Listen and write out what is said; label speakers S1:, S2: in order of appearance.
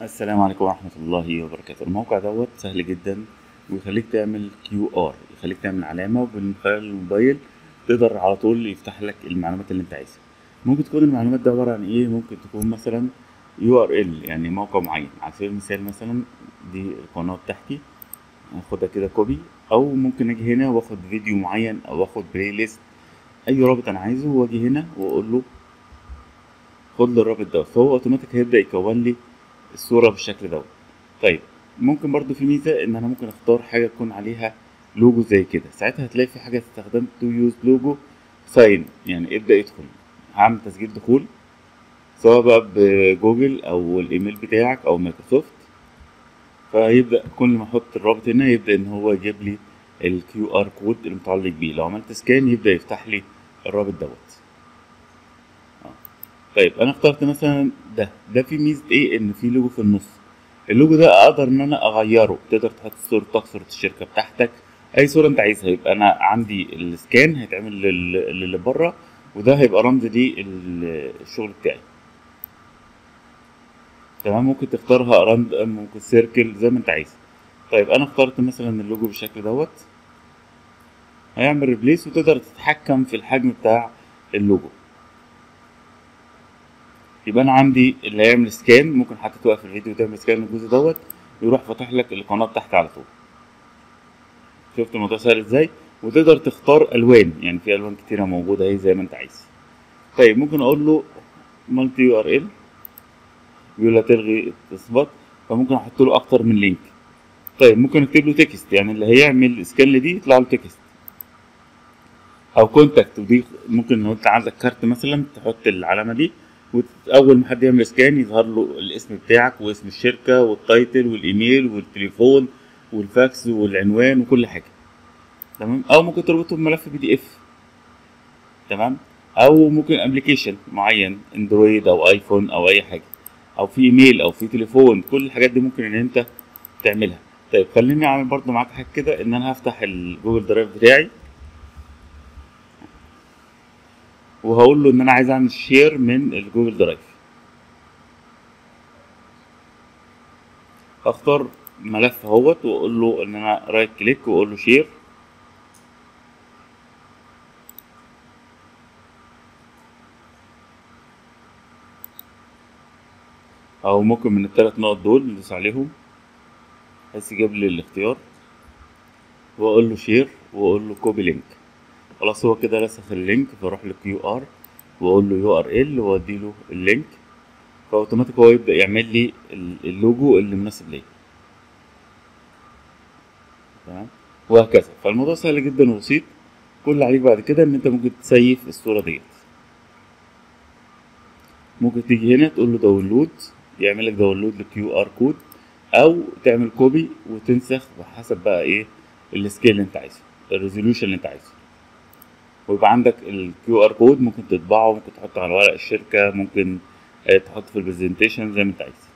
S1: السلام عليكم ورحمة الله وبركاته الموقع دوت سهل جدا ويخليك تعمل كيو ار يخليك تعمل علامة ومن خلال الموبايل تقدر على طول يفتح لك المعلومات اللي انت عايزها ممكن تكون المعلومات دي عبارة عن ايه ممكن تكون مثلا يو ار ال يعني موقع معين على سبيل المثال مثلا دي القناة بتاعتي هاخدها كده كوبي او ممكن اجي هنا واخد فيديو معين او اخد بلاي ليست اي رابط انا عايزه واجي هنا واقول له خد لي الرابط دوت فهو اوتوماتيك هيبدا يكون لي الصوره بالشكل دوت طيب ممكن برضو في ميزه ان انا ممكن اختار حاجه تكون عليها لوجو زي كده ساعتها هتلاقي في حاجه استخدمت تو يوز لوجو ساين يعني ابدا يدخل هعمل تسجيل دخول سواء بقى بجوجل او الايميل بتاعك او مايكروسوفت فيبدا كل ما احط الرابط هنا يبدا ان هو يجيب لي الكيو ار كود المتعلق بيه لو عملت سكان يبدا يفتح لي الرابط دوت طيب انا اخترت مثلا ده ده في ميزه ايه ان في لوجو في النص اللوجو ده اقدر ان انا اغيره تقدر تحط صورتك صوره الشركه بتاعتك اي صوره انت عايزها يبقى انا عندي السكان هيتعمل للي بره وده هيبقى رمز للشغل بتاعي تمام ممكن تختارها راند ممكن سيركل زي ما انت عايز طيب انا اخترت مثلا اللوجو بالشكل دوت هيعمل ريبليس وتقدر تتحكم في الحجم بتاع اللوجو يبقى انا عندي اللي هيعمل سكان ممكن حتى توقف الفيديو وتعمل سكان للجزء دوت يروح فاتح لك القناه بتاعتي على طول شفت الموضوع سهل ازاي وتقدر تختار الوان يعني في الوان كتيره موجوده اهي زي ما انت عايز طيب ممكن اقول له مالتي يو ار ال بيقول لها تلغي الاثبات فممكن احط له اكتر من لينك طيب ممكن اكتب له تكست يعني اللي هيعمل سكان لدي يطلع له تكست او كونتاكت ودي ممكن لو انت عندك كارت مثلا تحط العلامه دي واول ما حد يعمل سكان يظهر له الاسم بتاعك واسم الشركه والتايتل والايميل والتليفون والفاكس والعنوان وكل حاجه تمام او ممكن تربطه بملف بي دي اف تمام او ممكن ابلكيشن معين اندرويد او ايفون او اي حاجه او في ايميل او في تليفون كل الحاجات دي ممكن ان انت تعملها طيب خليني اعمل برضو معاك حاجه كده ان انا هفتح الجوجل درايف بتاعي وهقول له ان انا عايز اعمل شير من الجوجل درايف هختار ملف اهوت واقول له ان انا رايت كليك واقول له شير او ممكن من الثلاث نقط دول ندوس عليهم بحيث يجيب لي الاختيار واقول له شير واقول له كوبي لينك خلاص هو كده رسخ اللينك فاروح لكيو ار واقول له يو ار ال وادي له اللينك فاوتوماتيك هو يبدا يعمل لي اللوجو اللي مناسب ليا تمام وهكذا فالموضوع سهل جدا وبسيط كل اللي عليك بعد كده ان انت ممكن تسيف الصوره ديت ممكن تيجي هنا تقول له داونلود يعمل لك داونلود للكيو ار كود او تعمل كوبي وتنسخ بحسب بقى ايه السكيل اللي انت عايزه الريزوليوشن اللي انت عايزه ويبقى عندك الكيو ار كود ممكن تطبعه ممكن تحطه على ورق الشركه ممكن تحطه في البرزنتيشن زي ما انت عايز